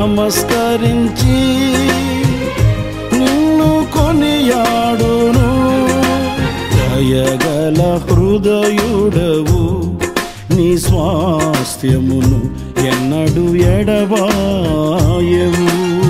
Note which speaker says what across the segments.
Speaker 1: నమస్కరించి నిన్ను కొనియాడును దయగల హృదయుడవు నీ స్వాస్థ్యమును ఎన్నడు ఎడబాయవు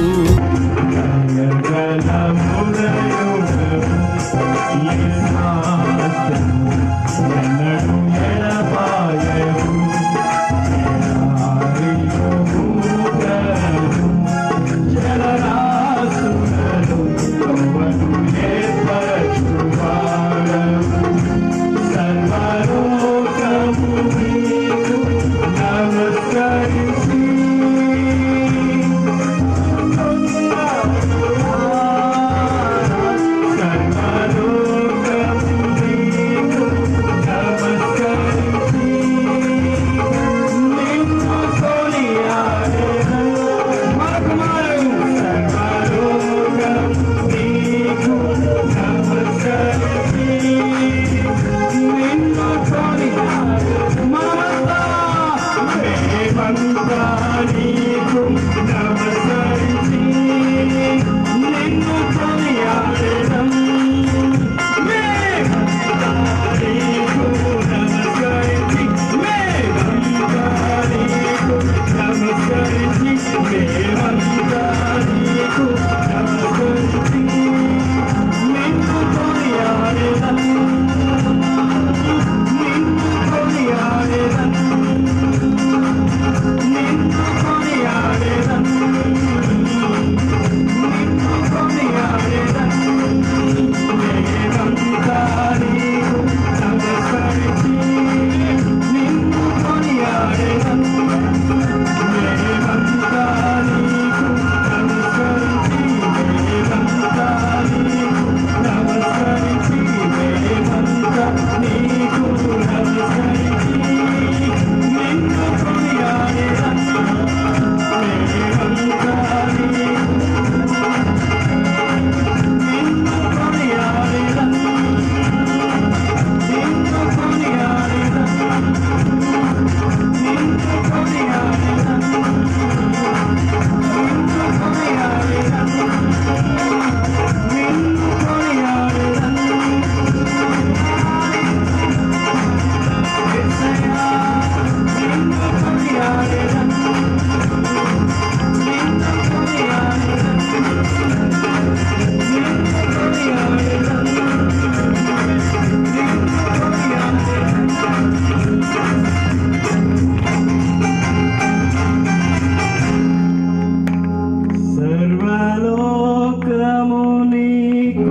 Speaker 2: సర్వలోకము నీకు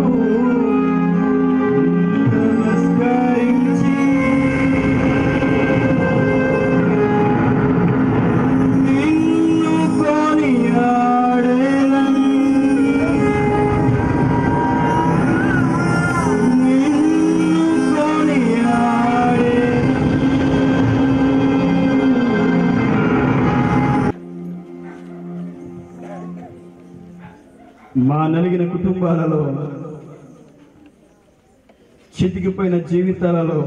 Speaker 2: నమస్కరించి నిన్ను కొనియాడేదన్ నిన్ను కొనియాడేదన్ మా నలిగిన కుటుంబాలలో చితికిపోయిన జీవితాలలో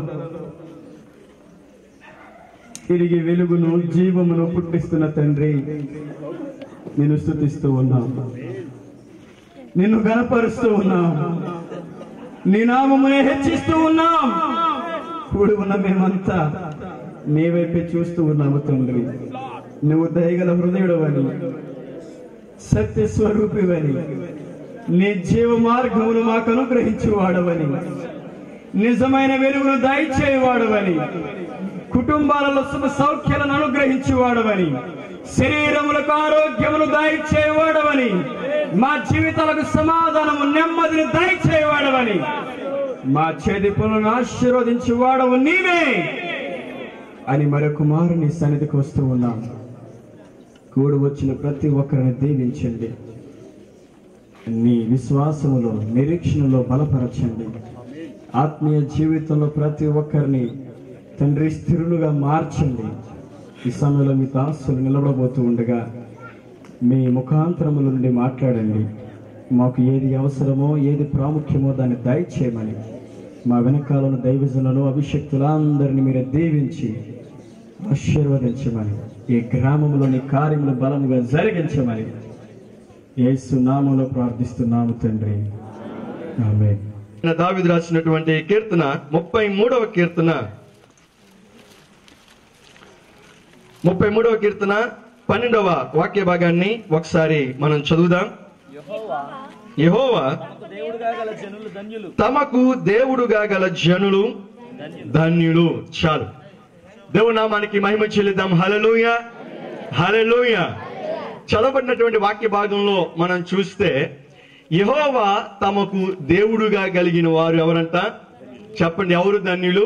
Speaker 2: తిరిగి వెలుగును జీవమును పుట్టిస్తున్న తండ్రి నేను స్థుతిస్తూ ఉన్నాం నిన్ను గనపరుస్తూ ఉన్నాం నీ నామమునే హెచ్చిస్తూ ఉన్నాం కూడి ఉన్న మేమంతా నీ వైపే చూస్తూ ఉన్నాము తండ్రి నువ్వు దయగల హృదయుడవని సత్య స్వరూపివని నీ జీవ మార్గమును మాకు అనుగ్రహించి వాడవని నిజమైన వెలుగును దయచేయవాడవని కుటుంబాలలో శుభ సౌఖ్యాలను అనుగ్రహించి వాడవని శరీరములకు ఆరోగ్యమును దయచేయవాడవని మా జీవితాలకు సమాధానము నెమ్మదిని దయచేయవాడవని మా చేతి పనులను ఆశీర్వదించి వాడవు నీవే అని మరొక మారు నీ సన్నిధికి వస్తూ ఉన్నాం కూడి వచ్చిన ప్రతి ఒక్కరిని దీవించండి నీ విశ్వాసములో నిరీక్షణలో బలపరచండి ఆత్మీయ జీవితంలో ప్రతి ఒక్కరిని తండ్రి స్థిరులుగా మార్చండి ఈ సమయంలో మీ దాసులు నిలబడబోతూ ఉండగా మీ ముఖాంతరముల నుండి మాట్లాడండి మాకు ఏది అవసరమో ఏది ప్రాముఖ్యమో దాన్ని దయచేయమని మా వెనకాలను దైవజనులను అభిషక్తులందరినీ మీరు దీవించి ఆశీర్వదించమని ఈ గ్రామంలోని కార్యములు బలముగా జరిగించమని యేసు నామంలో ప్రార్థిస్తున్నాము తండ్రి ఆమె
Speaker 3: దావిదు రాసినటువంటి కీర్తన ముప్పై మూడవ కీర్తన ముప్పై మూడవ కీర్తన పన్నెండవ వాక్య భాగాన్ని ఒకసారి మనం చదువుదాం యెహోవా
Speaker 4: దేవుడుగా గల జనులు ధన్యులు
Speaker 3: తమకు దేవుడుగా గల జనులు ధన్యులు చాలు దేవుడు నామానికి మహిమ చెల్లిద్దాం హలలోయ హలలోయ చదవబడినటువంటి వాక్య భాగంలో మనం చూస్తే యెహోవా తమకు దేవుడుగా కలిగిన వారు ఎవరంట చెప్పండి ఎవరు ధన్యులు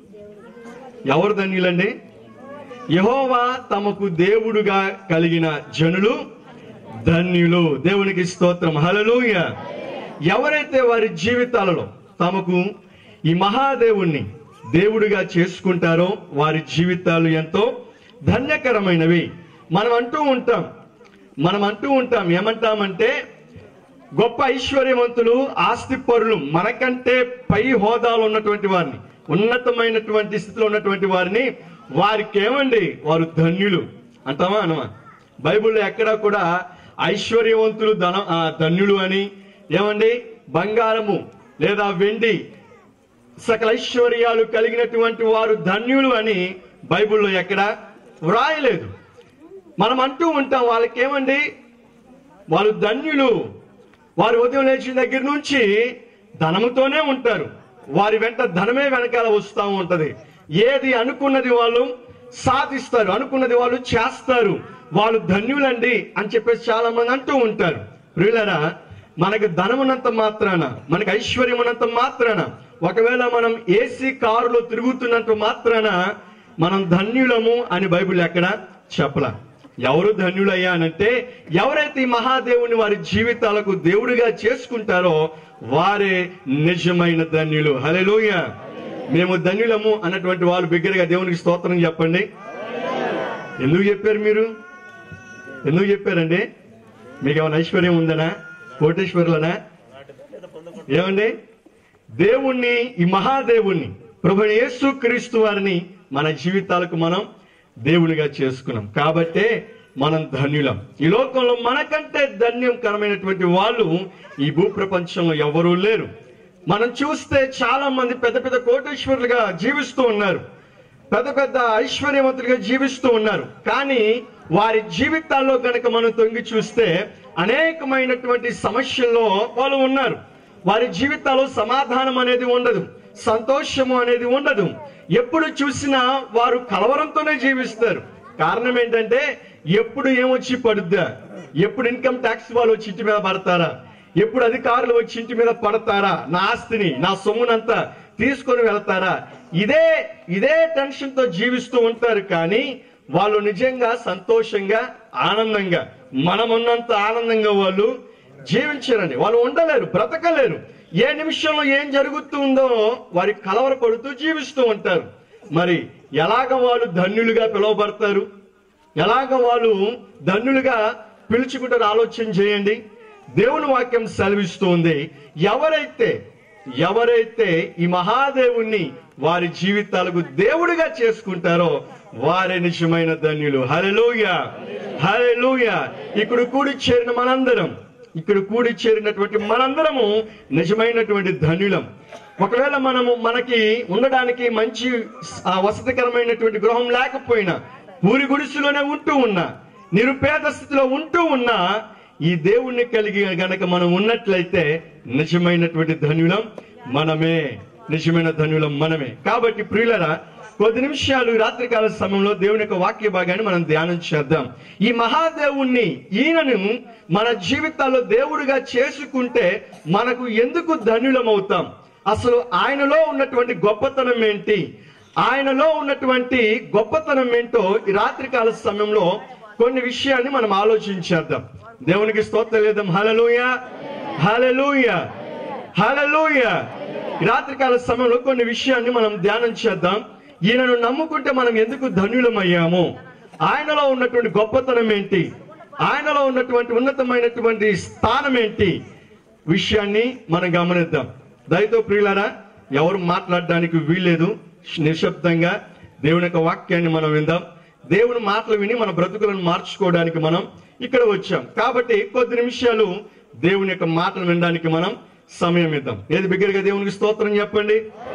Speaker 3: ఎవరు ధన్యులండి యెహోవా తమకు దేవుడుగా కలిగిన జనులు ధన్యులు దేవునికి స్తోత్రం హలలోయ ఎవరైతే వారి జీవితాలలో తమకు ఈ మహాదేవుణ్ణి దేవుడిగా చేసుకుంటారో వారి జీవితాలు ఎంతో ధన్యకరమైనవి మనం అంటూ ఉంటాం మనం అంటూ ఉంటాం ఏమంటామంటే గొప్ప ఐశ్వర్యవంతులు ఆస్తిపరులు మనకంటే పై హోదాలో ఉన్నటువంటి వారిని ఉన్నతమైనటువంటి స్థితిలో ఉన్నటువంటి వారిని వారికి ఏమండి వారు ధన్యులు అంటామా అనమా బైబిల్లో ఎక్కడా కూడా ఐశ్వర్యవంతులు ధన ఆ, ధన్యులు అని ఏమండి బంగారము లేదా వెండి సకల ఐశ్వర్యాలు కలిగినటువంటి వారు ధన్యులు అని బైబిల్లో ఎక్కడ వ్రాయలేదు మనం అంటూ ఉంటాం వాళ్ళకి ఏమండి వాళ్ళు ధన్యులు వారు ఉదయం లేచిన దగ్గర నుంచి ధనముతోనే ఉంటారు వారి వెంట ధనమే వెనకాల వస్తూ ఉంటది ఏది అనుకున్నది వాళ్ళు సాధిస్తారు అనుకున్నది వాళ్ళు చేస్తారు వాళ్ళు ధన్యులండి అని చెప్పేసి చాలా మంది అంటూ ఉంటారు ప్రియులరా మనకు ధనమున్నంత మాత్రాన మనకు ఐశ్వర్యం ఉన్నంత మాత్రాన ఒకవేళ మనం ఏసీ కారులో తిరుగుతున్నంత మాత్రాన మనం ధన్యులము అని బైబిల్ ఎక్కడ చెప్పలా ఎవరు ధన్యులయ్యా అనంటే ఎవరైతే ఈ మహాదేవుని వారి జీవితాలకు దేవుడిగా చేసుకుంటారో వారే నిజమైన ధన్యులు హల్లెలూయ మేము ధన్యులము అన్నటువంటి వాళ్ళు బిగ్గరగా దేవునికి స్తోత్రం చెప్పండి ఎందుకు చెప్పారు మీరు ఎందుకు చెప్పారండి మీకు ఏమైనా ఐశ్వర్యం ఉందనా కోటేశ్వరులనా ఏమండి దేవుణ్ణి ఈ మహాదేవుణ్ణి ప్రభు యేసు క్రీస్తు వారిని మన జీవితాలకు మనం దేవునిగా చేసుకున్నాం కాబట్టే మనం ధన్యులం ఈ లోకంలో మనకంటే ధన్యంకరమైనటువంటి వాళ్ళు ఈ భూప్రపంచంలో ఎవరూ లేరు మనం చూస్తే చాలా మంది పెద్ద పెద్ద కోటేశ్వరులుగా జీవిస్తూ ఉన్నారు పెద్ద పెద్ద ఐశ్వర్యవంతులుగా జీవిస్తూ ఉన్నారు కానీ వారి జీవితాల్లో కనుక మనం తొంగి చూస్తే అనేకమైనటువంటి సమస్యల్లో వాళ్ళు ఉన్నారు వారి జీవితాల్లో సమాధానం అనేది ఉండదు సంతోషము అనేది ఉండదు ఎప్పుడు చూసినా వారు కలవరంతోనే జీవిస్తారు కారణం ఏంటంటే ఎప్పుడు ఏమొచ్చి పడుద్దా ఎప్పుడు ఇన్కమ్ ట్యాక్స్ వాళ్ళు వచ్చి ఇంటి మీద పడతారా ఎప్పుడు అధికారులు వచ్చి ఇంటి మీద పడతారా నా ఆస్తిని నా సొమ్మునంతా తీసుకొని వెళ్తారా ఇదే ఇదే టెన్షన్ తో జీవిస్తూ ఉంటారు కానీ వాళ్ళు నిజంగా సంతోషంగా ఆనందంగా మనమున్నంత ఆనందంగా వాళ్ళు జీవించరండి వాళ్ళు ఉండలేరు బ్రతకలేరు ఏ నిమిషంలో ఏం జరుగుతుందో వారి కలవరపడుతూ జీవిస్తూ ఉంటారు మరి ఎలాగ వాళ్ళు ధన్యులుగా పిలువబడతారు ఎలాగ వాళ్ళు ధన్యులుగా పిలుచుకుంటారు ఆలోచన చేయండి దేవుని వాక్యం సెలవిస్తుంది ఎవరైతే ఎవరైతే ఈ మహాదేవుణ్ణి వారి జీవితాలకు దేవుడిగా చేసుకుంటారో వారే నిజమైన ధన్యులు హలెలూయ హలెలూయ ఇక్కడ కూడి చేరిన మనందరం ఇక్కడ కూడి చేరినటువంటి మనందరము నిజమైనటువంటి ధన్యులం ఒకవేళ మనము మనకి ఉండడానికి మంచి ఆ, వసతికరమైనటువంటి గృహం లేకపోయినా ఊరి గుడిసెలోనే ఉంటూ ఉన్నా నిరుపేద స్థితిలో ఉంటూ ఉన్నా ఈ దేవుణ్ణి కలిగి గనక మనం ఉన్నట్లయితే నిజమైనటువంటి ధన్యులం మనమే నిజమైన ధన్యులం మనమే కాబట్టి ప్రియులరా కొద్ది నిమిషాలు ఈ రాత్రికాల సమయంలో దేవుని యొక్క వాక్య భాగాన్ని మనం ధ్యానం చేద్దాం ఈ మహాదేవుణ్ణి ఈయనను మన జీవితాల్లో దేవుడిగా చేసుకుంటే మనకు ఎందుకు ధన్యులం అవుతాం అసలు ఆయనలో ఉన్నటువంటి గొప్పతనం ఏంటి ఆయనలో ఉన్నటువంటి గొప్పతనం ఏంటో ఈ రాత్రికాల సమయంలో కొన్ని విషయాన్ని మనం ఆలోచించేద్దాం దేవునికి స్తోత్రం లేదాం హలలోయ హలలోయ హలలోయ ఈ రాత్రికాల సమయంలో కొన్ని విషయాన్ని మనం ధ్యానం చేద్దాం ఈయనను నమ్ముకుంటే మనం ఎందుకు ధన్యులమయ్యాము ఆయనలో ఉన్నటువంటి గొప్పతనం ఏంటి ఆయనలో ఉన్నటువంటి ఉన్నతమైనటువంటి స్థానం ఏంటి విషయాన్ని మనం గమనిద్దాం దయతో ప్రియులారా ఎవరు మాట్లాడడానికి వీల్లేదు నిశ్శబ్దంగా దేవుని యొక్క వాక్యాన్ని మనం విందాం దేవుని మాటలు విని మన బ్రతుకులను మార్చుకోవడానికి మనం ఇక్కడ వచ్చాం కాబట్టి కొద్ది నిమిషాలు దేవుని యొక్క మాటలు వినడానికి మనం సమయం ఇద్దాం ఏది బిగ్గరగా దేవునికి స్తోత్రం చెప్పండి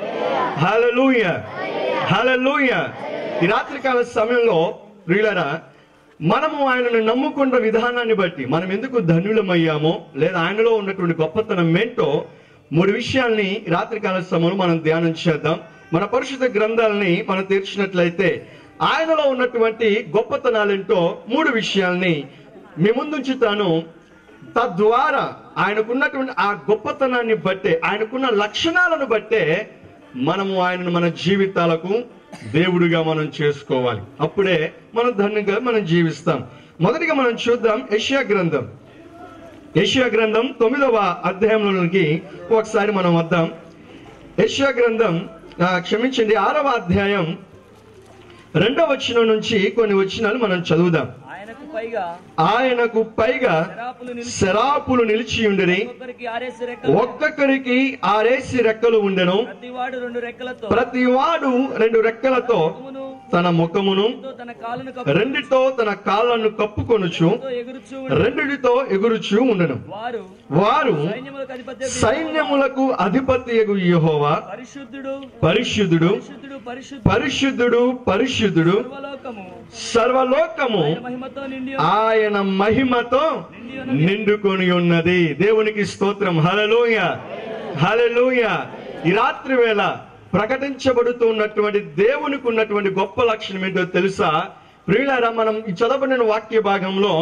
Speaker 3: హల్లెలూయ హల్లెలూయ ఈ రాత్రికాల సమయంలో ప్రియులరా మనము ఆయనను నమ్ముకున్న విధానాన్ని బట్టి మనం ఎందుకు ధన్యులమయ్యామో లేదా ఆయనలో ఉన్నటువంటి గొప్పతనం ఏంటో మూడు విషయాల్ని ఈ రాత్రికాల సమయంలో మనం ధ్యానం చేద్దాం మన పరిశుద్ధ గ్రంథాలని మనం తెరిచినట్లయితే ఆయనలో ఉన్నటువంటి గొప్పతనాలేంటో మూడు విషయాల్ని మీ ముందుంచుతాను తద్వారా ఆయనకున్నటువంటి ఆ గొప్పతనాన్ని బట్టే ఆయనకున్న లక్షణాలను బట్టే మనము ఆయనను మన జీవితాలకు దేవుడిగా మనం చేసుకోవాలి అప్పుడే మనం ధన్యంగా మనం జీవిస్తాం మొదటిగా మనం చూద్దాం యెషయా గ్రంథం యెషయా గ్రంథం తొమ్మిదవ అధ్యాయంలోనికి ఒకసారి మనం వద్దాం యెషయా గ్రంథం ఆ, క్షమించండి ఆరవ అధ్యాయం రెండవ వచనం నుంచి కొన్ని వచనాలు మనం చదువుదాం
Speaker 4: ఆయనకు పైగా
Speaker 3: ఆయనకు పైగా
Speaker 4: శరాపులు నిలిచి
Speaker 3: శరాపులు నిలిచి ఉండని
Speaker 4: ఒక్కొక్కరికి ఆరేసి రెక్కలు
Speaker 3: ఒక్కొక్కరికి ఆరేసి రెక్కలు ఉండెను
Speaker 4: ప్రతివాడు రెండు రెక్కలతో
Speaker 3: ప్రతి వాడు రెండు రెక్కలతో
Speaker 4: ముఖమును
Speaker 3: తన ముఖమును
Speaker 4: తో తన కాలును కప్పుతో
Speaker 3: రెండితో తన కాళ్ళను కప్పుకొనుచు
Speaker 4: ఎగురుచూ
Speaker 3: రెండిటితో ఎగురుచు ఉండెను
Speaker 4: వారు
Speaker 3: వారు
Speaker 4: సైన్యములకు అధిపతి
Speaker 3: సైన్యములకు అధిపత్యగు యెహోవా
Speaker 4: పరిశుద్ధుడు
Speaker 3: పరిశుద్ధుడు
Speaker 4: పరిశుద్ధుడు పరిశుద్ధుడు
Speaker 3: పరిశుద్ధుడు పరిశుద్ధుడు
Speaker 4: సర్వలోకము
Speaker 3: సర్వలోకము
Speaker 4: ఆయన మహిమతో నిండి
Speaker 3: ఆయన మహిమతో నిండుకొని ఉన్నది దేవునికి స్తోత్రం హలలోయ హలలోయ ఈ రాత్రి వేళ ప్రకటించబడుతున్నటువంటి దేవునికి ఉన్నటువంటి గొప్ప లక్షణం ఏంటో తెలుసా ప్రియులారా మనం ఈ చదవబడిన వాక్య భాగంలో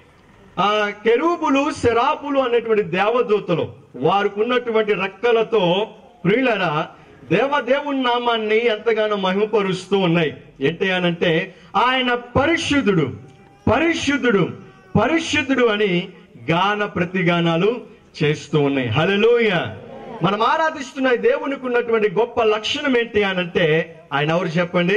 Speaker 3: ఆ కెరూబులు శరాపులు అనేటువంటి దేవదూతలు వారికి ఉన్నటువంటి రెక్కలతో ప్రియులరా దేవదేవుని నామాన్ని ఎంతగానో మహిమపరుస్తూ ఉన్నాయి ఏంటి అనంటే ఆయన పరిశుద్ధుడు పరిశుద్ధుడు పరిశుద్ధుడు అని గాన ప్రతిగానాలు చేస్తూ ఉన్నాయి హల్లెలూయ మనం ఆరాధిస్తున్న ఈ దేవునికి ఉన్నటువంటి గొప్ప లక్షణం ఏంటి అనంటే ఆయన ఎవరు చెప్పండి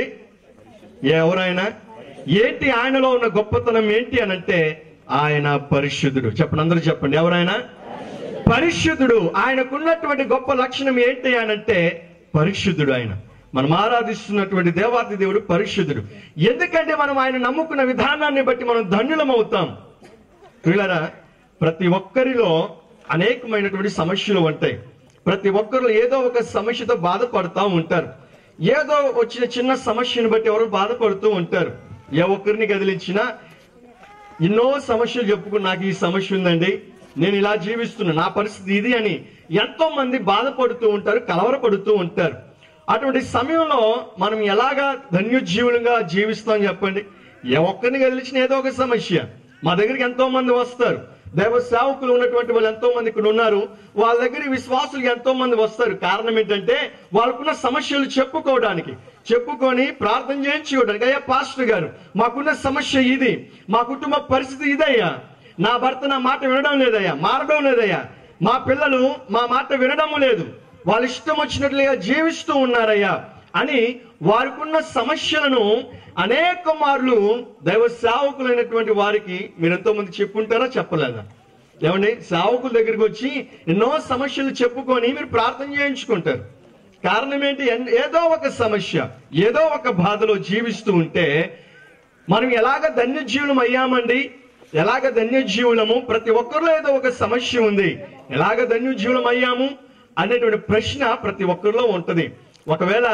Speaker 3: ఎవరైనా ఏంటి ఆయనలో ఉన్న గొప్పతనం ఏంటి అనంటే ఆయన పరిశుద్ధుడు చెప్పండి అందరూ చెప్పండి ఎవరైనా పరిశుద్ధుడు ఆయనకున్నటువంటి గొప్ప లక్షణం ఏంటి అనంటే పరిశుద్ధుడు ఆయన మనం ఆరాధిస్తున్నటువంటి దేవాతి దేవుడు పరిశుద్ధుడు ఎందుకంటే మనం ఆయన నమ్ముకున్న విధానాన్ని బట్టి మనం ధన్యులం అవుతాం వీళ్ళరా ప్రతి ఒక్కరిలో అనేకమైనటువంటి సమస్యలు ఉంటాయి ప్రతి ఒక్కరు ఏదో ఒక సమస్యతో బాధపడుతూ ఉంటారు ఏదో వచ్చిన చిన్న సమస్యను బట్టి ఎవరు బాధపడుతూ ఉంటారు ఏ ఒక్కరిని కదిలించినా ఎన్నో సమస్యలు చెప్పుకుని నాకు ఈ సమస్య ఉందండి నేను ఇలా జీవిస్తున్నా నా పరిస్థితి ఇది అని ఎంతో మంది బాధపడుతూ ఉంటారు కలవరపడుతూ ఉంటారు అటువంటి సమయంలో మనం ఎలాగా ధన్యోజ్జీవులుగా జీవిస్తాం చెప్పండి ఏ ఒక్కరిని కదిలించిన ఏదో ఒక సమస్య మా దగ్గరికి ఎంతో మంది వస్తారు దైవ సేవకులు ఉన్నటువంటి వాళ్ళు ఎంతో మంది ఇక్కడ ఉన్నారు వాళ్ళ దగ్గర విశ్వాసులు ఎంతో మంది వస్తారు కారణం ఏంటంటే వాళ్ళకున్న సమస్యలు చెప్పుకోవడానికి చెప్పుకొని ప్రార్థన చేయించుకోవడానికి అయ్యా పాస్టర్ గారు మాకున్న సమస్య ఇది మా కుటుంబ పరిస్థితి ఇదయ్యా నా భర్త నా మాట వినడం లేదయ్యా మారడం లేదయ్యా మా పిల్లలు మా మాట వినడం లేదు వాళ్ళ ఇష్టం వచ్చినట్లుగా జీవిస్తూ ఉన్నారయ్యా అని వారికున్న సమస్యలను అనేక మార్లు దైవ సేవకులైనటువంటి వారికి మీరు ఎంతో మంది చెప్పుంటారా చెప్పలేదా ఏమండి సేవకుల దగ్గరికి వచ్చి ఎన్నో సమస్యలు చెప్పుకొని మీరు ప్రార్థన చేయించుకుంటారు కారణం ఏంటి ఎన్- ఏదో ఒక సమస్య ఏదో ఒక బాధలో జీవిస్తూ ఉంటే మనం ఎలాగ ధన్యజీవులం అయ్యామండి ఎలాగ ధన్యజీవులము ప్రతి ఒక్కరిలో ఏదో ఒక సమస్య ఉంది ఎలాగ ధన్యజీవులం అయ్యాము అనేటువంటి ప్రశ్న ప్రతి ఒక్కరిలో ఉంటది ఒకవేళ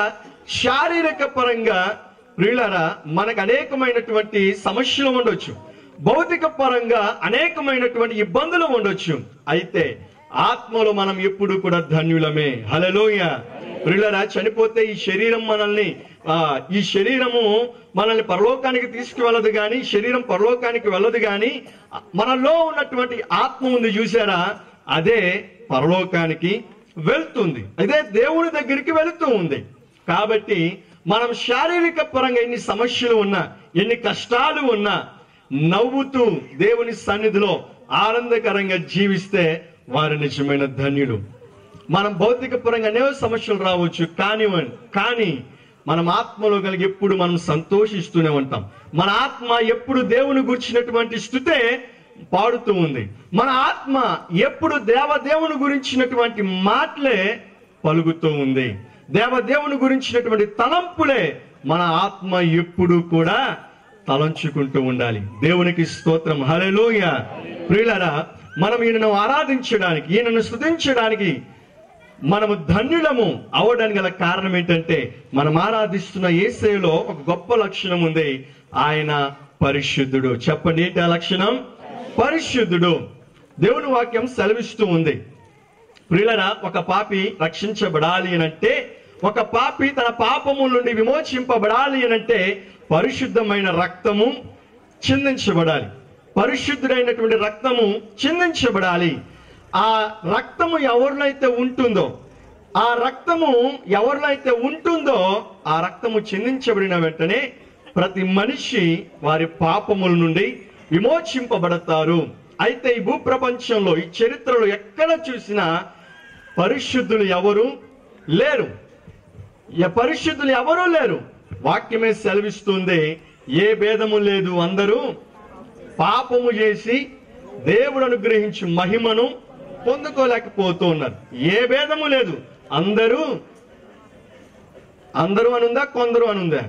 Speaker 3: శారీరక పరంగా ప్రియులారా మనకు అనేకమైనటువంటి సమస్యలు ఉండొచ్చు భౌతిక పరంగా అనేకమైనటువంటి ఇబ్బందులు ఉండొచ్చు అయితే ఆత్మలో మనం ఎప్పుడు కూడా ధన్యులమే హలలోయ ప్రియులరా చనిపోతే ఈ శరీరం మనల్ని ఆ ఈ శరీరము మనల్ని పరలోకానికి తీసుకువెళ్ళదు గాని శరీరం పరలోకానికి వెళ్ళదు గాని మనలో ఉన్నటువంటి ఆత్మ ఉంది చూసారా అదే పరలోకానికి వెళ్తుంది అదే దేవుని దగ్గరికి వెళుతూ ఉంది కాబట్టి మనం శారీరక పరంగా ఎన్ని సమస్యలు ఉన్నా ఎన్ని కష్టాలు ఉన్నా నవ్వుతూ దేవుని సన్నిధిలో ఆనందకరంగా జీవిస్తే వారు నిజమైన ధన్యులు మనం భౌతిక పరంగా అనేక సమస్యలు రావచ్చు కానివ్వండి కానీ మనం ఆత్మలో కలిగి ఎప్పుడు మనం సంతోషిస్తూనే ఉంటాం మన ఆత్మ ఎప్పుడు దేవుని గురించినటువంటి స్థుతే పాడుతూ ఉంది మన ఆత్మ ఎప్పుడు దేవదేవుని గురించినటువంటి మాటలే పలుకుతూ ఉంది దేవదేవుని గురించినటువంటి తలంపులే మన ఆత్మ ఎప్పుడు కూడా తలంచుకుంటూ ఉండాలి దేవునికి స్తోత్రం హల్లెలూయ ప్రియులరా మనం ఈయనను ఆరాధించడానికి ఈయనను స్తుతించడానికి మనము ధన్యులము అవడానికి గల కారణం ఏంటంటే మనం ఆరాధిస్తున్న ఏసేలో ఒక గొప్ప లక్షణం ఉంది ఆయన పరిశుద్ధుడు చెప్పండి ఏంటి ఆ లక్షణం పరిశుద్ధుడు దేవుని వాక్యం సెలవిస్తూ ఉంది ప్రియులరా ఒక పాపి రక్షించబడాలి అనంటే ఒక పాపి తన పాపము నుండి విమోచింపబడాలి అనంటే పరిశుద్ధమైన రక్తము చిందించబడాలి పరిశుద్ధుడైనటువంటి రక్తము చిందించబడాలి ఆ రక్తము ఎవరిలో అయితే ఉంటుందో ఆ రక్తము ఎవరిలో అయితే ఉంటుందో ఆ రక్తము చిందించబడిన వెంటనే ప్రతి మనిషి వారి పాపముల నుండి విమోచింపబడతారు అయితే ఈ భూప్రపంచంలో ఈ చరిత్రలో ఎక్కడ చూసినా పరిశుద్ధులు ఎవరు లేరు ఎ- పరిశుద్ధులు ఎవరూ లేరు వాక్యమే సెలవిస్తుంది ఏ భేదము లేదు అందరూ పాపము చేసి దేవుడు అనుగ్రహించి మహిమను పొందుకోలేకపోతూ ఉన్నారు ఏ భేదము లేదు అందరూ అందరూ అనుందా కొందరు అనుందా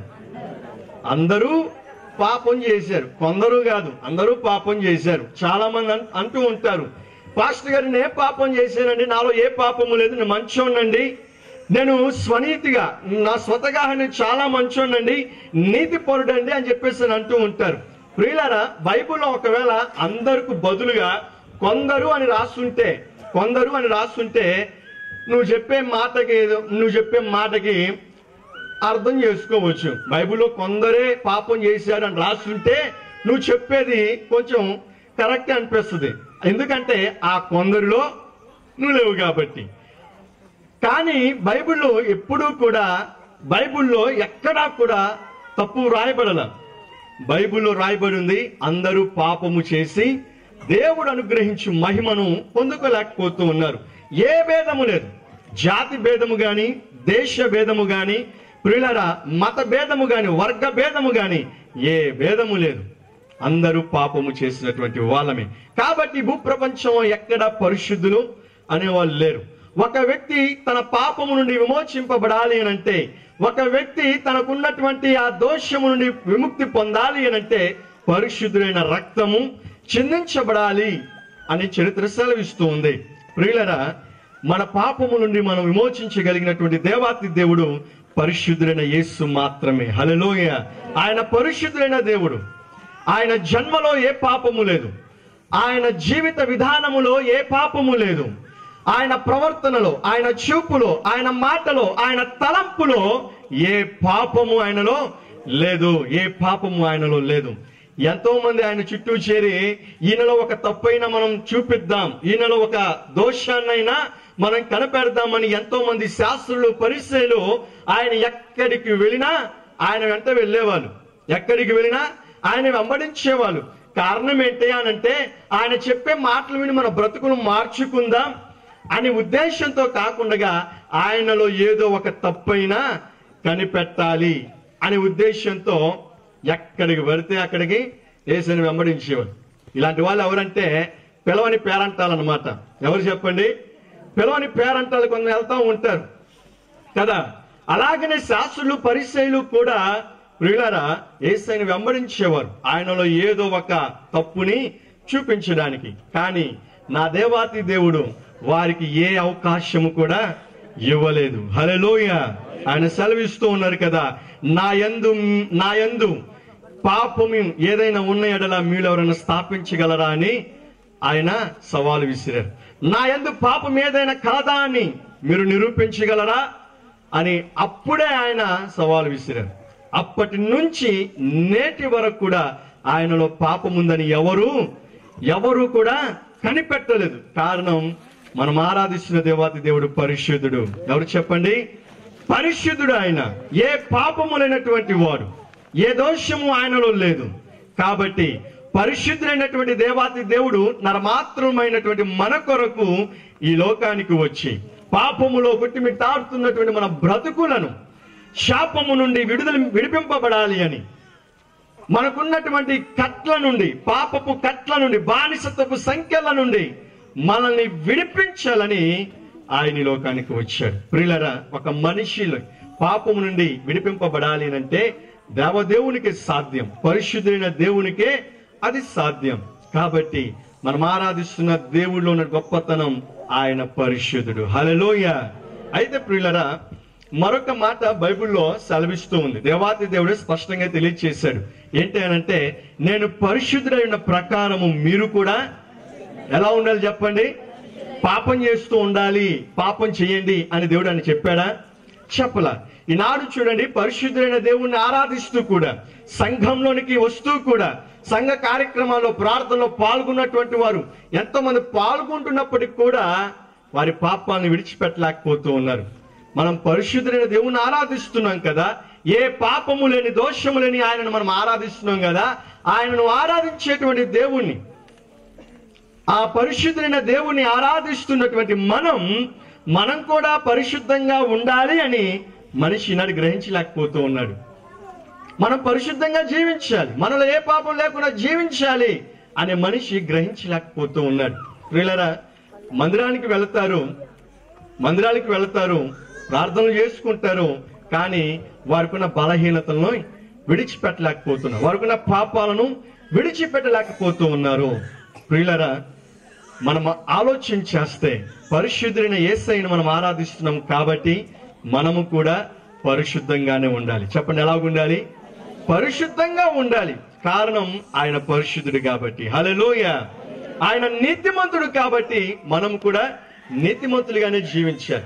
Speaker 3: అందరూ పాపం చేశారు కొందరు కాదు అందరూ పాపం చేశారు చాలా మంది అన్- అంటూ ఉంటారు పాస్టర్ గారు నేను ఏ పాపం చేశానండి నాలో ఏ పాపము లేదు నేను మంచోనండి నేను స్వనీతిగా నా స్వతగా నేను చాలా మంచోనండి నీతి పరుడండి అని చెప్పేసి అని అంటూ ఉంటారు ప్రియులారా బైబిల్లో ఒకవేళ అందరికి బదులుగా కొందరు అని రాస్తుంటే కొందరు అని రాస్తుంటే నువ్వు చెప్పే మాటకి ఏదో- నువ్వు చెప్పే మాటకి అర్థం చేసుకోవచ్చు బైబిల్లో కొందరే పాపం చేశారు అని రాస్తుంటే నువ్వు చెప్పేది కొంచెం కరెక్ట్ అనిపిస్తుంది ఎందుకంటే ఆ కొందరిలో నువ్వు లేవు కాబట్టి కానీ బైబిల్లో ఎప్పుడూ కూడా బైబిల్లో ఎక్కడా కూడా తప్పు రాయబడల బైబిల్లో రాయబడి ఉంది అందరూ పాపము చేసి దేవుడు అనుగ్రహించు మహిమను పొందుకోలేకపోతూ ఉన్నారు ఏ భేదము లేదు జాతి భేదము గాని దేశ భేదము గాని ప్రియులరా మత భేదము గాని వర్గ భేదము గాని ఏ భేదము లేదు అందరూ పాపము చేసినటువంటి వాళ్ళమే కాబట్టి భూప్రపంచం ఎక్కడ పరిశుద్ధులు అనేవాళ్ళు లేరు ఒక వ్యక్తి తన పాపము నుండి విమోచింపబడాలి అని అంటే ఒక వ్యక్తి తనకున్నటువంటి ఆ దోషము నుండి విముక్తి పొందాలి అని అంటే పరిశుద్ధులైన రక్తము చిందించబడాలి అని చరిత్ర సెలవిస్తూ ఉంది ప్రియులరా మన పాపము నుండి మనం విమోచించగలిగినటువంటి దేవాతి దేవుడు పరిశుద్ధులైన యేసు మాత్రమే హల్లెలూయ ఆయన పరిశుద్ధులైన దేవుడు ఆయన జన్మలో ఏ పాపము లేదు ఆయన జీవిత విధానములో ఏ పాపము లేదు ఆయన ప్రవర్తనలో ఆయన చూపులో ఆయన మాటలో ఆయన తలంపులో ఏ పాపము ఆయనలో లేదు ఏ పాపము ఆయనలో లేదు ఎంతో మంది ఆయన చుట్టూ చేరి ఈయనలో ఒక తప్పైనా మనం చూపిద్దాం ఈయనలో ఒక దోషాన్నైనా మనం కనపెడదామని ఎంతో మంది శాస్త్రులు పరిచయలు ఆయన ఎక్కడికి వెళ్ళినా ఆయన వెంట వెళ్ళేవాళ్ళు ఎక్కడికి వెళ్ళినా ఆయన వెంబడించేవాళ్ళు కారణం ఏంటి అనంటే ఆయన చెప్పే మాటలు విని మన బ్రతుకును మార్చుకుందాం అనే ఉద్దేశంతో కాకుండా ఆయనలో ఏదో ఒక తప్పైనా కనిపెట్టాలి అనే ఉద్దేశంతో ఎక్కడికి పడితే అక్కడికి ఏసని వెంబడించేవారు ఇలాంటి వాళ్ళు ఎవరంటే పిలవని పేరంటాలన్నమాట ఎవరు చెప్పండి పిలవని పేరంటాలు కొంత వెళ్తా ఉంటారు కదా అలాగనే శాస్త్రులు పరిచయులు కూడా ప్రియులరా ఏసైని వెంబడించేవారు ఆయనలో ఏదో ఒక తప్పుని చూపించడానికి కానీ నా దేవాతి దేవుడు వారికి ఏ అవకాశము కూడా ఇవ్వలేదు హలోయ ఆయన సెలవిస్తూ ఉన్నారు కదా నా యందు నా యందు పాపము ఏదైనా ఉన్న ఎడల మీరు ఎవరైనా స్థాపించగలరా అని ఆయన సవాలు విసిరారు నా యందు పాపం ఏదైనా కలదా అని మీరు నిరూపించగలరా అని అప్పుడే ఆయన సవాలు విసిరారు అప్పటి నుంచి నేటి వరకు కూడా ఆయనలో పాపం ఉందని ఎవరు ఎవరు కూడా కనిపెట్టలేదు కారణం మనం ఆరాధిస్తున్న దేవాతి దేవుడు పరిశుద్ధుడు ఎవరు చెప్పండి పరిశుద్ధుడు ఆయన ఏ పాపము లేనటువంటి వాడు ఏ దోషము ఆయనలో లేదు కాబట్టి పరిశుద్ధులైనటువంటి దేవాతి దేవుడు నరమాత్రమైనటువంటి మన కొరకు ఈ లోకానికి వచ్చి పాపములో కొట్టిమిట్టాడుతున్నటువంటి మన బ్రతుకులను శాపము నుండి విడుదల విడిపింపబడాలి అని మనకున్నటువంటి కట్ల నుండి పాపపు కట్ల నుండి బానిసత్వపు సంఖ్యల నుండి మనల్ని విడిపించాలని ఆయన ఈ లోకానికి వచ్చాడు ప్రియులరా ఒక మనిషిలో పాపము నుండి విడిపింపబడాలి అంటే దేవదేవునికి సాధ్యం పరిశుద్ధులైన దేవునికే అది సాధ్యం కాబట్టి మనం ఆరాధిస్తున్న దేవుడిలో ఉన్న గొప్పతనం ఆయన పరిశుద్ధుడు హలలోయ అయితే ప్రియులరా మరొక మాట బైబిల్లో సెలవిస్తూ ఉంది దేవాతి దేవుడు స్పష్టంగా తెలియజేశాడు ఏంటి అని అంటే నేను పరిశుద్ధుడైన ప్రకారము మీరు కూడా ఎలా ఉండాలి చెప్పండి పాపం చేస్తూ ఉండాలి పాపం చేయండి అని దేవుడు అని చెప్పాడా చెప్పలా ఈనాడు చూడండి పరిశుద్ధులైన దేవుణ్ణి ఆరాధిస్తూ కూడా సంఘంలోనికి వస్తూ కూడా సంఘ కార్యక్రమాల్లో ప్రార్థనలో పాల్గొన్నటువంటి వారు ఎంతోమంది పాల్గొంటున్నప్పటికీ కూడా వారి పాపాలను విడిచిపెట్టలేకపోతూ ఉన్నారు మనం పరిశుద్ధులైన దేవుణ్ణి ఆరాధిస్తున్నాం కదా ఏ పాపము లేని దోషము లేని ఆయనను మనం ఆరాధిస్తున్నాం కదా ఆయనను ఆరాధించేటువంటి దేవుణ్ణి ఆ పరిశుద్ధులైన దేవుని ఆరాధిస్తున్నటువంటి మనం మనం కూడా పరిశుద్ధంగా ఉండాలి అని మనిషి ఈనాడు గ్రహించలేకపోతూ ఉన్నాడు మనం పరిశుద్ధంగా జీవించాలి మనలో ఏ పాపం లేకుండా జీవించాలి అనే మనిషి గ్రహించలేకపోతూ ఉన్నాడు ప్రియులరా మందిరానికి వెళతారు మందిరానికి వెళతారు ప్రార్థనలు చేసుకుంటారు కానీ వారికున్న బలహీనతలను విడిచిపెట్టలేకపోతున్నారు వారికున్న పాపాలను విడిచిపెట్టలేకపోతూ ఉన్నారు ప్రియులరా మనం ఆలోచన చేస్తే పరిశుద్ధులైన యేసయ్యను మనం ఆరాధిస్తున్నాం కాబట్టి మనము కూడా పరిశుద్ధంగానే ఉండాలి చెప్పండి ఎలా ఉండాలి పరిశుద్ధంగా ఉండాలి కారణం ఆయన పరిశుద్ధుడు కాబట్టి హలోయ ఆయన నీతిమంతుడు కాబట్టి మనం కూడా నీతిమంతులుగానే జీవించాలి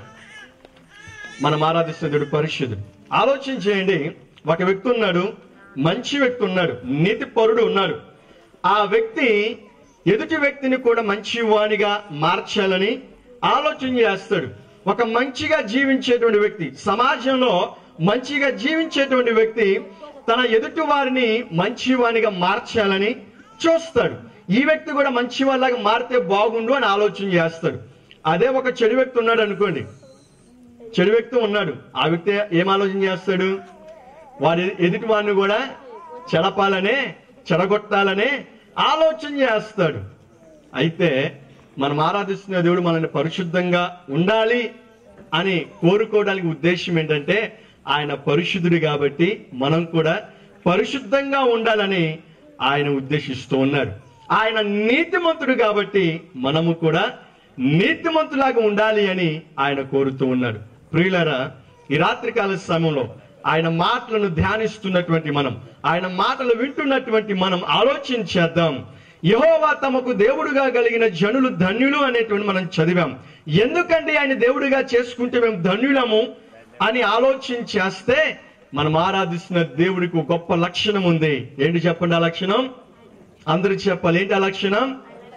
Speaker 3: మనం ఆరాధిస్తున్న దేవుడు పరిశుద్ధుడు ఆలోచన చేయండి ఒక వ్యక్తి ఉన్నాడు మంచి వ్యక్తి ఉన్నాడు నీతి పరుడు ఉన్నాడు ఆ వ్యక్తి ఎదుటి వ్యక్తిని కూడా మంచి వానిగా మార్చాలని ఆలోచన చేస్తాడు ఒక మంచిగా జీవించేటువంటి వ్యక్తి సమాజంలో మంచిగా జీవించేటువంటి వ్యక్తి తన ఎదుటి వారిని మంచి వానిగా మార్చాలని చూస్తాడు ఈ వ్యక్తి కూడా మంచి వాళ్ళగా మారితే బాగుండు అని ఆలోచన చేస్తాడు అదే ఒక చెడు వ్యక్తి ఉన్నాడు అనుకోండి చెడు వ్యక్తి ఉన్నాడు ఆ వ్యక్తి ఏం ఆలోచన చేస్తాడు వారి ఎదుటి వాడిని కూడా చెడపాలనే చెడగొట్టాలనే ఆలోచన చేస్తాడు అయితే మనం ఆరాధిస్తున్న దేవుడు మనల్ని పరిశుద్ధంగా ఉండాలి అని కోరుకోవడానికి ఉద్దేశం ఏంటంటే ఆయన పరిశుద్ధుడు కాబట్టి మనం కూడా పరిశుద్ధంగా ఉండాలని ఆయన ఉద్దేశిస్తూ ఉన్నారు ఆయన నీతిమంతుడు కాబట్టి మనము కూడా నీతిమంతులాగా ఉండాలి అని ఆయన కోరుతూ ఉన్నాడు ప్రియులరా ఈ రాత్రికాల సమయంలో ఆయన మాటలను ధ్యానిస్తున్నటువంటి మనం ఆయన మాటలు వింటున్నటువంటి మనం ఆలోచన చేద్దాం యహోవా తమకు దేవుడుగా కలిగిన జనులు ధన్యులు అనేటువంటి మనం చదివాం ఎందుకంటే ఆయన దేవుడిగా చేసుకుంటే మేము ధన్యులము అని ఆలోచన చేస్తే మనం ఆరాధిస్తున్న దేవుడికి ఒక గొప్ప లక్షణం ఉంది ఏంటి చెప్పండి ఆ లక్షణం అందరూ చెప్పాలి ఏంటి ఆ లక్షణం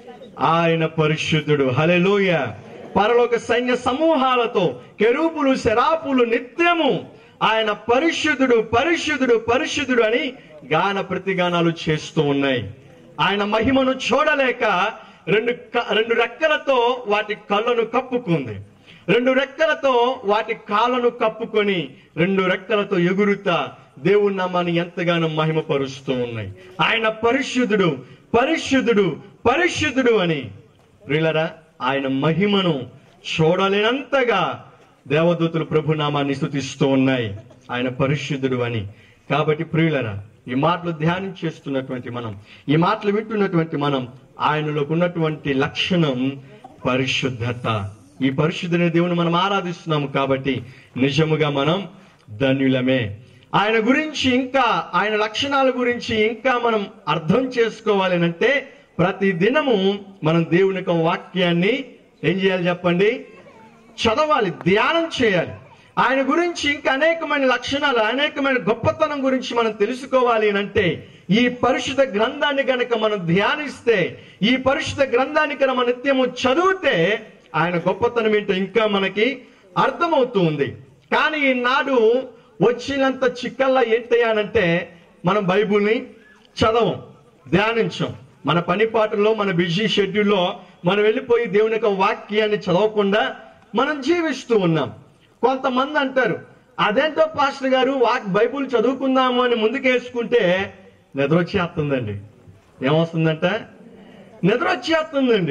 Speaker 3: ఆయన పరిశుద్ధుడు హలెలూయ పరలోక సైన్య సమూహాలతో కెరూపులు శరాపులు నిత్యము ఆయన పరిశుద్ధుడు పరిశుద్ధుడు పరిశుద్ధుడు అని గాన ప్రతిగానాలు చేస్తూ ఉన్నాయి ఆయన మహిమను చూడలేక రెండు క- రెండు రెక్కలతో వాటి కళ్ళను కప్పుకుంది రెండు రెక్కలతో వాటి కాళ్ళను కప్పుకొని రెండు రెక్కలతో ఎగురుతా దేవుని నామాన్ని ఎంతగానో మహిమపరుస్తూ ఉన్నాయి ఆయన పరిశుద్ధుడు పరిశుద్ధుడు పరిశుద్ధుడు అని ప్రియులరా ఆయన మహిమను చూడలేనంతగా దేవదూతులు ప్రభు నామాన్ని స్థుతిస్తూ ఉన్నాయి ఆయన పరిశుద్ధుడు అని కాబట్టి ప్రియులరా ఈ మాటలు ధ్యానం చేస్తున్నటువంటి మనం ఈ మాటలు వింటున్నటువంటి మనం ఆయనలోకి ఉన్నటువంటి లక్షణం పరిశుద్ధత ఈ పరిశుద్ధుని దేవుని మనం ఆరాధిస్తున్నాము కాబట్టి నిజముగా మనం ధన్యులమే ఆయన గురించి ఇంకా ఆయన లక్షణాల గురించి ఇంకా మనం అర్థం చేసుకోవాలి అంటే ప్రతి దినము మనం దేవుని యొక్క వాక్యాన్ని ఏం చేయాలి చెప్పండి చదవాలి ధ్యానం చేయాలి ఆయన గురించి ఇంకా అనేకమైన లక్షణాలు అనేకమైన గొప్పతనం గురించి మనం తెలుసుకోవాలి అని అంటే ఈ పరిశుద్ధ గ్రంథాన్ని గనక మనం ధ్యానిస్తే ఈ పరిశుద్ధ గ్రంథాన్ని కనుక మనం నిత్యము చదివితే ఆయన గొప్పతనం ఏంటో ఇంకా మనకి అర్థమవుతూ ఉంది కానీ ఈనాడు వచ్చినంత చిక్కల్లా ఏంటయ్యానంటే మనం బైబుల్ని చదవం ధ్యానించం మన పని పాటల్లో మన బిజీ షెడ్యూల్లో మనం వెళ్ళిపోయి దేవుని యొక్క వాక్యాన్ని చదవకుండా మనం జీవిస్తూ ఉన్నాం కొంతమంది అంటారు అదేంటో పాస్టర్ గారు వాక్ బైబుల్ చదువుకుందాము అని ముందుకేసుకుంటే నిద్ర వచ్చేస్తుందండి ఏమొస్తుందంట నిద్ర వచ్చేస్తుందండి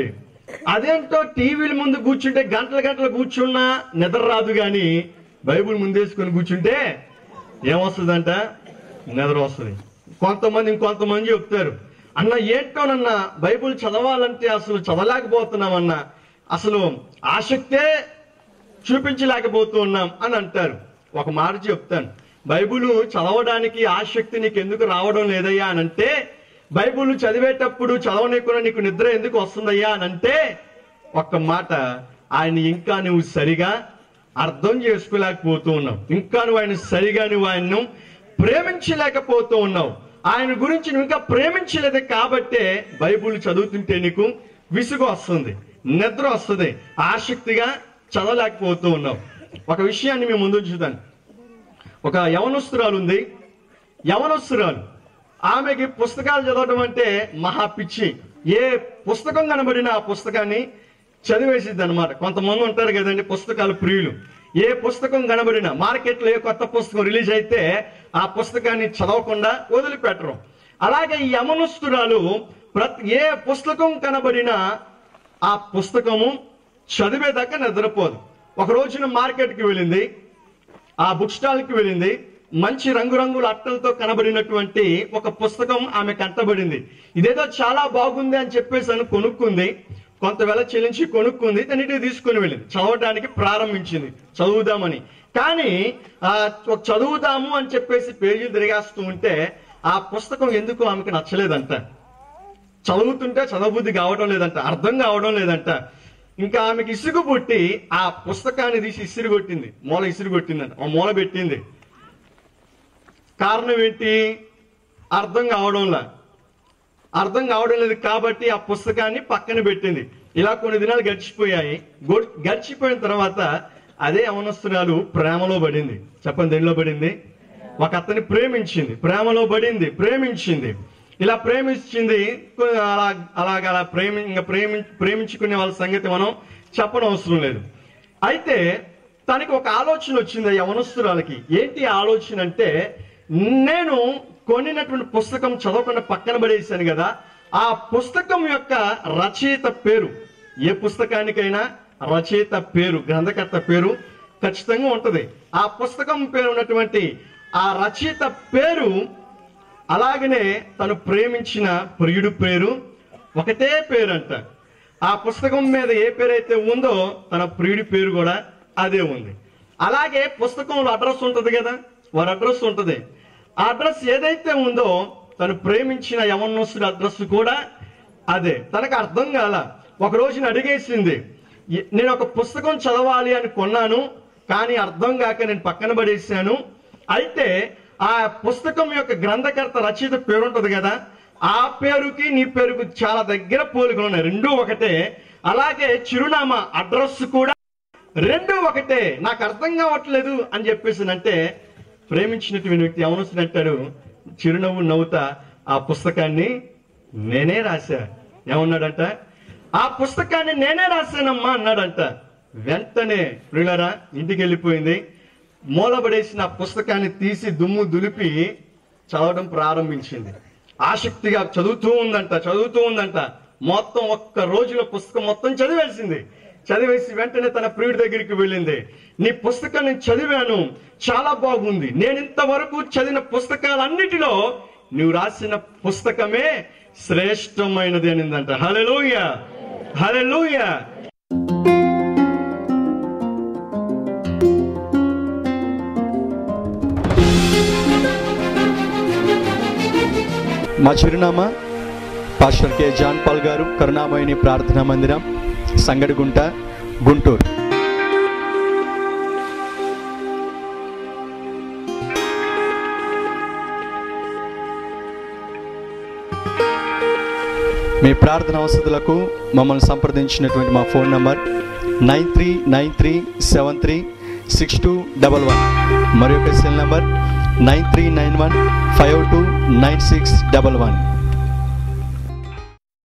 Speaker 3: అదేంటో టీవీల ముందు కూర్చుంటే గంటల గంటలు కూర్చున్నా నిద్ర రాదు కానీ బైబుల్ ముందేసుకొని కూర్చుంటే ఏమొస్తుందంట నిద్ర వస్తుంది కొంతమంది ఇంకొంతమంది చెప్తారు అన్న ఏంటోనన్నా బైబుల్ చదవాలంటే అసలు చదవలేకపోతున్నామన్నా అసలు ఆసక్తే చూపించలేకపోతూ ఉన్నాం అని అంటారు ఒక మాట చెప్తాను బైబుల్ చదవడానికి ఆసక్తి నీకు ఎందుకు రావడం లేదయ్యా అని అంటే బైబుల్ చదివేటప్పుడు చదవనీయకుండా నీకు నిద్ర ఎందుకు వస్తుందయ్యా అని అంటే ఒక్క మాట ఆయన ఇంకా నువ్వు సరిగా అర్థం చేసుకోలేకపోతూ ఉన్నావు ఇంకా నువ్వు ఆయన సరిగా నువ్వు ఆయన్ను ప్రేమించలేకపోతూ ఉన్నావు ఆయన గురించి నువ్వు ఇంకా ప్రేమించలేదు కాబట్టే బైబుల్ చదువుతుంటే నీకు విసుగు వస్తుంది నిద్ర వస్తుంది ఆసక్తిగా చదవలేకపోతూ ఉన్నావు ఒక విషయాన్ని మేము ముందు ఉంచుతాను ఒక యవనస్తురాలు ఉంది యవనస్తురాలు ఆమెకి పుస్తకాలు చదవడం అంటే మహా పిచ్చి ఏ పుస్తకం కనబడినా ఆ పుస్తకాన్ని చదివేసిద్ది అనమాట కొంతమంది ఉంటారు కదండి పుస్తకాలు ప్రియులు ఏ పుస్తకం కనబడినా మార్కెట్లో ఏ కొత్త పుస్తకం రిలీజ్ అయితే ఆ పుస్తకాన్ని చదవకుండా వదిలిపెట్టరు అలాగే ఈ యమనస్తురాలు ప్రతి ఏ పుస్తకం కనబడినా ఆ పుస్తకము చదివేదాకా నిద్రపోదు ఒక రోజున మార్కెట్కి వెళ్ళింది ఆ బుక్ స్టాల్ కి వెళ్ళింది మంచి రంగురంగుల అట్టలతో కనబడినటువంటి ఒక పుస్తకం ఆమె కంటబడింది ఇదేదో చాలా బాగుంది అని చెప్పేసి అని కొనుక్కుంది కొంత వెల చెల్లించి కొనుక్కుంది దాన్ని ఇంటికి తీసుకుని వెళ్ళింది చదవడానికి ప్రారంభించింది చదువుదామని కానీ ఆ ఒక చదువుదాము అని చెప్పేసి పేజీలు తిరిగేస్తూ ఉంటే ఆ పుస్తకం ఎందుకు ఆమెకు నచ్చలేదంట చదువుతుంటే చదవబుద్ధి కావడం లేదంట అర్థం కావడం లేదంట ఇంకా ఆమెకి ఇసుగు పుట్టి ఆ పుస్తకాన్ని తీసి ఇసురు కొట్టింది మూల ఇసురు కొట్టిందంట ఆ మూల పెట్టింది కారణం ఏంటి అర్థం కావడంలా అర్థం కావడం లేదు కాబట్టి ఆ పుస్తకాన్ని పక్కన పెట్టింది ఇలా కొన్ని దినాలు గడిచిపోయాయి గొ- గడిచిపోయిన తర్వాత అదే అవనస్తురాలు ప్రేమలో పడింది చెప్పండి దేనిలో పడింది ఒక అతన్ని ప్రేమించింది ప్రేమలో పడింది ప్రేమించింది ఇలా ప్రేమించింది కొ- అలా అలాగ అలా ప్రేమి ఇంకా ప్రేమి ప్రేమించుకునే వాళ్ళ సంగతి మనం చెప్పడం అవసరం లేదు అయితే తనకి ఒక ఆలోచన వచ్చింది ఆ యవనస్తురాలకి ఏంటి ఆ ఆలోచన అంటే నేను కొనినటువంటి పుస్తకం చదవకుండా పక్కన పడేశాను కదా ఆ పుస్తకం యొక్క రచయిత పేరు ఏ పుస్తకానికైనా రచయిత పేరు గ్రంథకర్త పేరు ఖచ్చితంగా ఉంటది ఆ పుస్తకం పేరు ఉన్నటువంటి ఆ రచయిత పేరు అలాగనే తను ప్రేమించిన ప్రియుడు పేరు ఒకటే పేరు అంట ఆ పుస్తకం మీద ఏ పేరైతే ఉందో తన ప్రియుడి పేరు కూడా అదే ఉంది అలాగే పుస్తకంలో అడ్రస్ ఉంటది కదా వారి అడ్రస్ ఉంటది ఆ అడ్రస్ ఏదైతే ఉందో తను ప్రేమించిన యవనస్తుడి అడ్రస్ కూడా అదే తనకు అర్థం కాల ఒక రోజున అడిగేసింది "ఎ- నేను ఒక పుస్తకం చదవాలి అని కొన్నాను కానీ అర్థం కాక నేను పక్కన పడేసాను అయితే ఆ పుస్తకం యొక్క గ్రంథకర్త రచయిత పేరు ఉంటది కదా ఆ పేరుకి నీ పేరుకు చాలా దగ్గర పోలికలు ఉన్నాయి రెండూ ఒకటే అలాగే చిరునామా అడ్రస్ కూడా రెండు ఒకటే నాకు అర్థం కావట్లేదు అని చెప్పేసి అంటే ప్రేమించినటువంటి వ్యక్తి ఎవరు అంటాడు చిరునవ్వు నవ్వుతా ఆ పుస్తకాన్ని నేనే రాశా ఏమన్నాడంట ఆ పుస్తకాన్ని నేనే రాశానమ్మా అన్నాడంట వెంటనే ప్రియులరా ఇంటికి వెళ్ళిపోయింది మూలబడేసిన ఆ పుస్తకాన్ని తీసి దుమ్ము దులిపి చదవడం ప్రారంభించింది ఆసక్తిగా చదువుతూ ఉందంట చదువుతూ ఉందంట మొత్తం ఒక్క రోజులో పుస్తకం మొత్తం చదివేసింది చదివేసి వెంటనే తన ప్రియుడి దగ్గరికి వెళ్ళింది నీ పుస్తకం నేను చదివాను చాలా బాగుంది నేను ఇంతవరకు చదివిన పుస్తకాలన్నిటిలో నువ్వు రాసిన పుస్తకమే శ్రేష్టమైనది అనిందంట హలెలూయ హలెలూయ
Speaker 5: మా చిరునామా పాస్టర్ కె జాన్ పాల్ గారు కరుణామయిని ప్రార్థనా మందిరం సంగడిగుంట గుంటూరు మీ ప్రార్థన అవసరాలకు మమ్మల్ని సంప్రదించినటువంటి మా phone number nine three nine three seven three six two double one మరి యొక్క cell number nine three nine one five two nine six double one